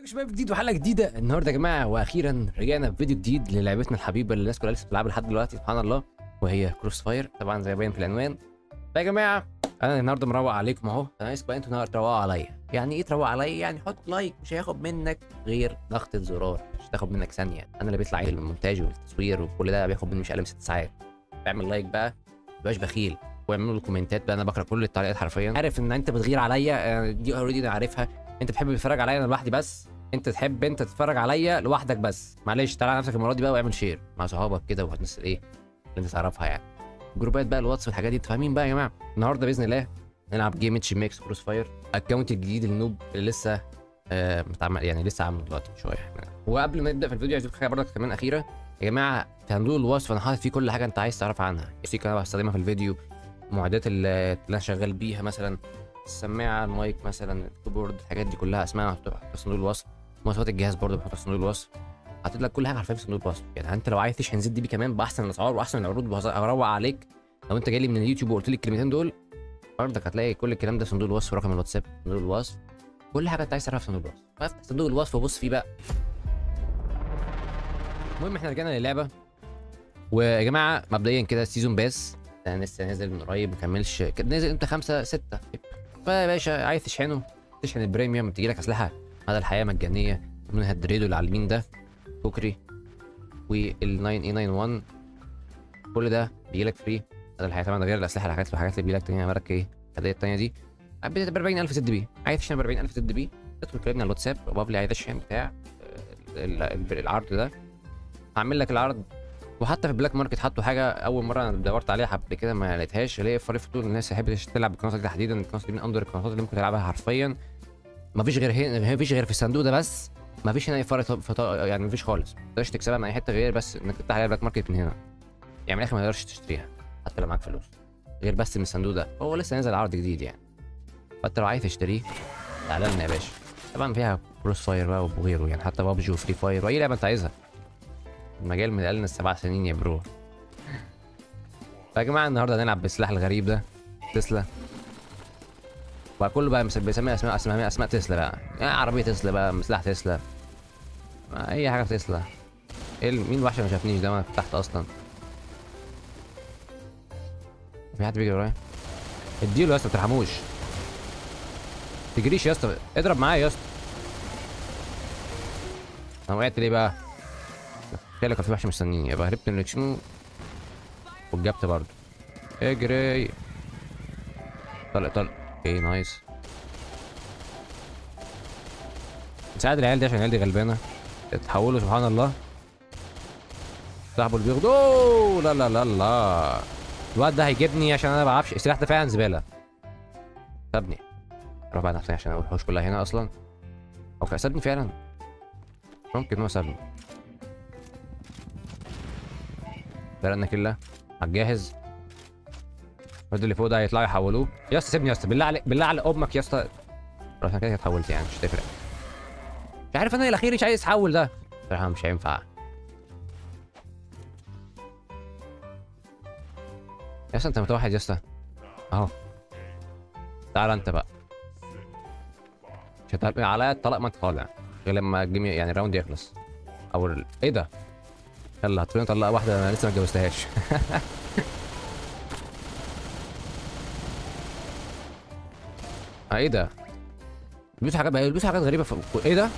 شباب جديد وحلقه جديده النهارده يا جماعه واخيرا رجعنا بفيديو جديد للعبتنا الحبيبه اللي الناس كلها لسه بتلعبها لحد دلوقتي سبحان الله وهي كروس فاير طبعا زي ما باين في العنوان فيا جماعه انا النهارده مروق عليكم اهو انا عايزكم بقى انتوا النهارده تروقوا عليا يعني ايه تروق عليا يعني حط لايك مش هياخد منك غير ضغطه زرار مش هتاخد منك ثانيه انا اللي بيطلع عيل المونتاج والتصوير وكل ده بياخد مني مش اقل من ست ساعات اعمل لايك بقى متبقاش بخيل واعملوا لي كومنتات بقى انا بقرا كل التعليقات حرفيا عارف ان انت بتغير عليا آه، دي اوريدي انا عارفها انت بتحب تتفرج عليا انا لوحدي بس انت تحب انت تتفرج عليا لوحدك بس معلش تعالى على نفسك المره دي بقى واعمل شير مع صحابك كده والناس ايه اللي انت تعرفها يعني جروبات بقى الواتس والحاجات دي انتوا فاهمين بقى يا جماعه النهارده باذن الله نلعب جيم اتش ميكس كروس فاير اكونت الجديد النوب اللي لسه آه متعمل يعني لسه عامله دلوقتي من شويه وقبل ما نبدا في الفيديو عايز حاجه برضك كمان اخيره يا جماعه في صندوق الوصف انا حاطط فيه كل حاجه انت عايز تعرف عنها السيكه انا بستخدمها في الفيديو المعدات اللي اللي انا شغال بيها مثلا السماعه المايك مثلا الكيبورد الحاجات دي كلها اسمها محطوطه في صندوق الوصف مواصفات الجهاز برضه بحطها في صندوق الوصف حاطط لك كل حاجه حرفيا في صندوق الوصف يعني انت لو عايز تشحن زد بي كمان باحسن الاسعار واحسن العروض وهز- هروق عليك لو انت جاي لي من اليوتيوب وقلت لي الكلمتين دول برضك هتلاقي كل الكلام ده في صندوق الوصف ورقم الواتساب في صندوق الوصف كل حاجه انت عايز تعرفها في صندوق الوصف فافتح صندوق الوصف وبص فيه بقى المهم احنا رجعنا للعبه ويا جماعه مبدئيا كده السيزون باس انا لسه نازل من قريب مكملش كان نازل امتى خمسة ستة فيا باشا عايز تشحنه تشحن البريميوم بتجي لك اسلحه مدى الحياه مجانيه منها الدريدو اللي على اليمين ده كوكري وال 9891 كل ده بيجي لك فري مدى الحياه طبعا ده غير الاسلحه الحاجات الحاجات اللي بيجي لك تانية بالك ايه الهديه التانية دي بدأت ب 40000 زد بي عايز تشحن ب 40000 زد بي ادخل كلمني على الواتساب وابقى لي عايز اشحن بتاع آه، ال- ال- العرض ده هعمل لك العرض وحتى في البلاك ماركت حطوا حاجه اول مره انا دورت عليها قبل كده ما لقيتهاش اللي هي فري فضول الناس اللي تحب تلعب بالقناه دي تحديدا القناه دي من اندر القنوات اللي ممكن تلعبها حرفيا ما فيش غير هنا ما فيش غير في الصندوق ده بس ما فيش هنا اي فرق فط... يعني ما فيش خالص ما تقدرش تكسبها من اي حته غير بس انك تفتح عليها بلاك ماركت من هنا يعني من الاخر ما تقدرش تشتريها حتى لو معاك فلوس غير بس من الصندوق ده هو لسه نازل عرض جديد يعني فانت لو عايز تشتريه تعالى لنا يا باشا طبعا فيها كروس فاير بقى وغيره يعني حتى بابجي وفري فاير واي لعبه انت عايزها المجال من اقل من السبع سنين يا برو فيا جماعه النهارده هنلعب بالسلاح الغريب ده تسلا بقى كله بقى مس- بيسميها اسماء اسماء اسماء تسلا بقى يعني عربيه تسلا بقى سلاح تسلا ما اي حاجه في تسلا ايه ال- مين الوحش اللي ما شافنيش ده ما أنا فتحت اصلا في حد بيجري ورايا اديله يا اسطى ما ترحموش تجريش يا اسطى اضرب معايا يا اسطى انا وقعت ليه بقى تخيل كان في وحش مستنيني يبقى هربت من الريكشن واتجبت برضه اجري طلق طلق اوكي نايس نساعد العيال دي عشان العيال دي غلبانه اتحولوا سبحان الله صاحبه اللي بياخد اوه لا لا لا لا الواد ده هيجيبني عشان انا ما بعرفش السلاح ده فعلا زباله سابني روح بقى نفسي عشان الوحوش كلها هنا اصلا او كان سابني فعلا ممكن هو سابني بلدنا كلها هتجهز الواد اللي فوق ده هيطلعوا يحولوه يا اسطى سيبني يا اسطى بالله عليك بالله على امك يا اسطى خلاص انا كده اتحولت يعني مش هتفرق مش عارف انا الاخير مش عايز اتحول ده بصراحه مش هينفع يا اسطى انت متوحد يا اسطى اهو تعال انت بقى مش هتعرف عليا الطلاق ما انت طالع غير لما الجيم يعني الراوند يخلص او ال... ايه ده يلا هتخليني اطلق واحده انا لسه ما اتجوزتهاش اه ايه ده بيلبسوا حاجات بقى بيلبسوا حاجات غريبه في... ايه ده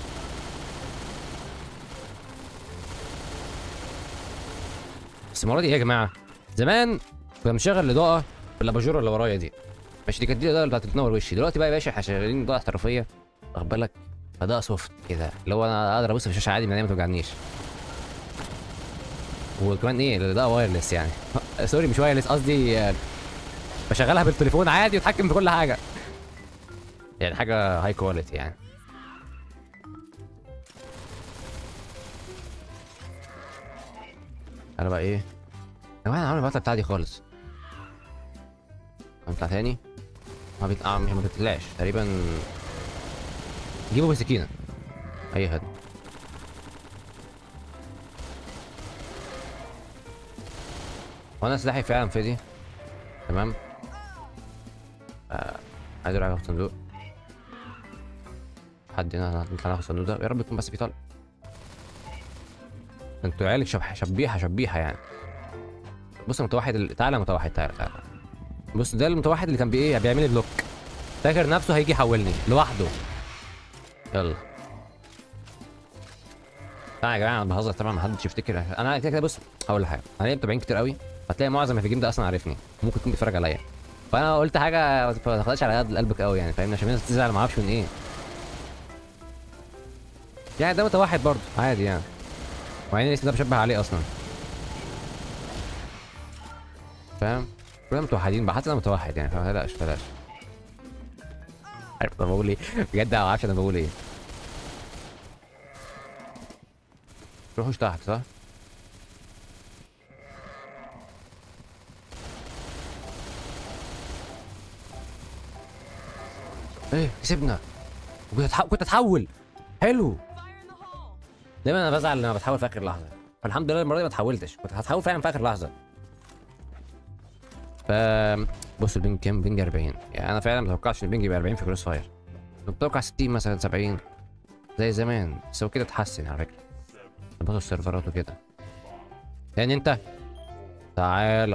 بس المره دي ايه يا جماعه زمان كنا بنشغل الاضاءه في الاباجوره اللي ورايا دي ماشي دي كانت دي الاضاءه اللي بتنور وشي دلوقتي بقى يا باشا احنا شغالين اضاءه احترافيه واخد بالك اضاءه سوفت كده اللي هو انا اقدر ابص في الشاشه عادي من ما توجعنيش وكمان ايه الاضاءه وايرلس يعني سوري مش وايرلس قصدي آه، بشغلها بالتليفون عادي واتحكم في كل حاجه يعني حاجه هاي كواليتي يعني انا بقى ايه يا جماعه انا عامل البطله بتاعتي خالص هنطلع تاني ما بيت... آه مش ما بتطلعش تقريبا جيبه بسكينه اي خدمه وانا سلاحي فعلا في دي تمام آه. عايز اروح في الصندوق حد هنا نطلع ناخد الصندوق ده يا رب يكون بس في طلق انتوا عيالك شب- شبيحه شبيحه يعني بص المتوحد ال- تعالى يا متوحد تعالى تعالى بص ده المتوحد اللي كان بي ايه بيعمل لي بلوك فاكر نفسه هيجي يحولني لوحده يلا طبعا يا جماعه انا بهزر طبعا ما حدش يفتكر انا كده كده بص هقول لك حاجه انا ليا متابعين كتير قوي هتلاقي معظم اللي في الجيم ده اصلا عارفني ممكن يكون بيتفرج عليا فانا قلت حاجه ما تاخدهاش على قد قلبك قوي يعني فاهمني عشان الناس تزعل ما اعرفش من ايه يعني ده متوحد برضه عادي يعني وبعدين الاسم ده بشبه عليه اصلا فاهم كلنا متوحدين بقى حتى انا متوحد يعني فما تقلقش بلاش عارف انا بقول ايه بجد ما اعرفش انا بقول ايه روحوش تحت صح ايه كسبنا وكنت أتح- كنت اتحول حلو دايما انا بزعل لما بتحول في اخر لحظه فالحمد لله المره دي ما اتحولتش كنت هتحول فعلا في اخر لحظه ف بص البنج كام بنج 40 يعني انا فعلا ما توقعتش البنج يبقى 40 في كروس فاير كنت متوقع 60 مثلا 70 زي زمان بس هو كده اتحسن على فكره ظبطوا السيرفرات وكده يعني انت تعالى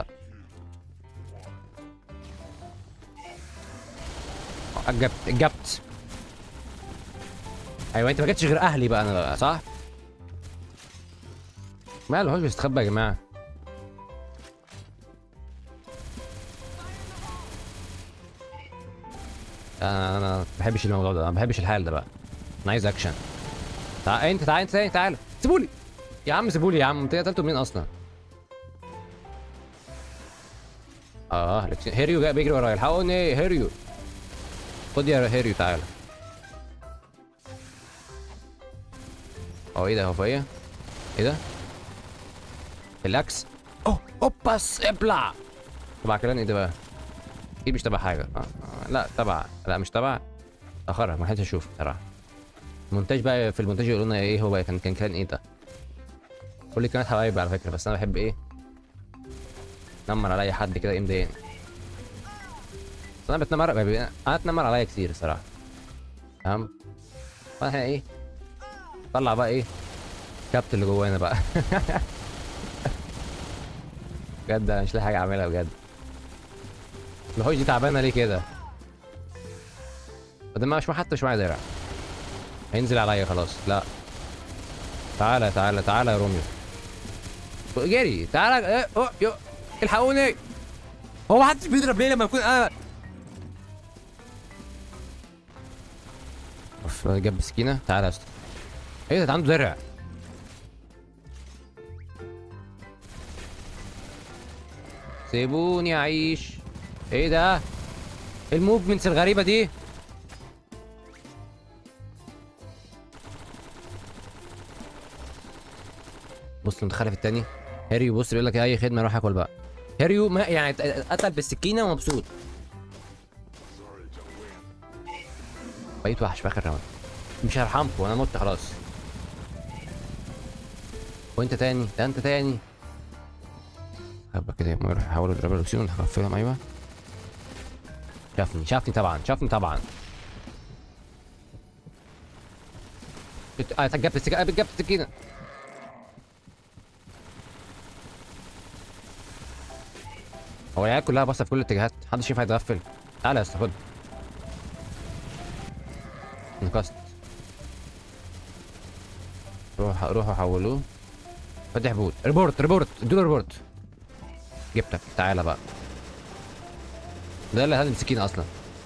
جبت جبت ايوه انت ما جبتش غير اهلي بقى انا بقى صح؟ ماله هوش بيستخبى يا جماعه انا انا ما بحبش الموضوع ده انا ما بحبش الحال ده بقى انا عايز اكشن تعال انت تعال انت تاني تعال سيبولي يا عم سيبولي يا عم انت قتلته منين اصلا اه لكن هيريو جاي بيجري ورايا الحقوني هيريو خد يا هيريو تعالى هو ايه ده هو فيا ايه ده الاكس اوه اوباس ابلع تبع كلام ايه ده بقى اكيد مش تبع حاجه آه. آه. لا تبع لا مش تبع اخرها ما لحقتش اشوف صراحه المونتاج بقى في المونتاج يقولوا لنا ايه هو كان كان كان ايه ده كل كانت حبايبي على فكره بس انا بحب ايه نمر على اي حد كده ايه مضايقني بس انا بتنمر انا اتنمر عليا كتير الصراحه فاهم فاحنا ايه طلع بقى ايه كابت اللي جوانا بقى بجد انا مش لاقي حاجه اعملها بجد الهوش دي تعبانه ليه كده بدل ما مش حتى مش معايا درع هينزل عليا خلاص لا تعالى تعالى تعالى يا روميو جري تعالى إيه، أوه، يو الحقوني هو محدش بيضرب ليه لما يكون انا اوف جاب سكينه تعالى يا اسطى ايه ده ده عنده درع سيبوني اعيش ايه ده إيه الموفمنتس الغريبه دي بص المتخلف التاني هاريو بص بيقول لك اي خدمه روح اكل بقى هاريو ما يعني ات- قتل بالسكينه ومبسوط بقيت وحش في اخر راوند مش هرحمكم انا مت خلاص وانت تاني ده انت تاني هبقى كده يقوم يروح يحاولوا يضربوا الاكسجين هغفلهم ايوه شافني شافني طبعا شافني طبعا بت- اه جبت السكينه جبت السكينه هو العيال كلها باصه في كل الاتجاهات محدش ينفع يتغفل تعالى يا اسطى خد انقذت روح روحوا حولوه فتح بوت ريبورت ريبورت ادوله ريبورت جبتك تعالى بقى ده اللي هذا مسكين اصلا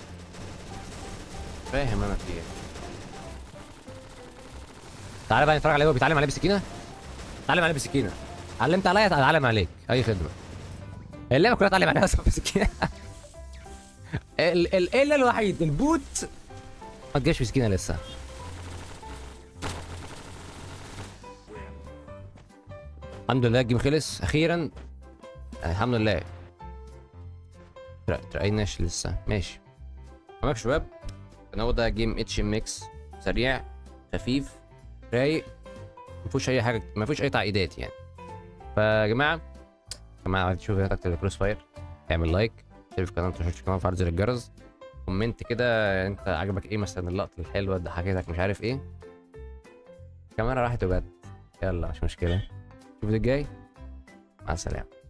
فاهم انا في ايه تعالى بقى نتفرج عليه وهو بيتعلم عليه بالسكينه اتعلم عليه بالسكينه علمت عليا اتعلم عليك اي خدمه اللعبه كلها اتعلم عليها اصلا بالسكينه ال- ال- الا الوحيد البوت ما تجيش بسكينه لسه الحمد لله الجيم خلص اخيرا الحمد لله ترا- ترقيناش لسه ماشي تمام يا شباب كان هو ده جيم اتش ام اكس سريع خفيف رايق ما فيهوش اي حاجه ما فيهوش اي تعقيدات يعني فيا جماعه يا جماعه عايز تشوف فيديوهات اكتر كروس فاير اعمل لايك اشترك في القناه ما تنساش القناه وفعل زر الجرس كومنت كده انت عجبك ايه مثلا اللقطه الحلوه ضحكتك مش عارف ايه الكاميرا راحت وجت يلا مش مشكله الفيديو الجاي مع السلامه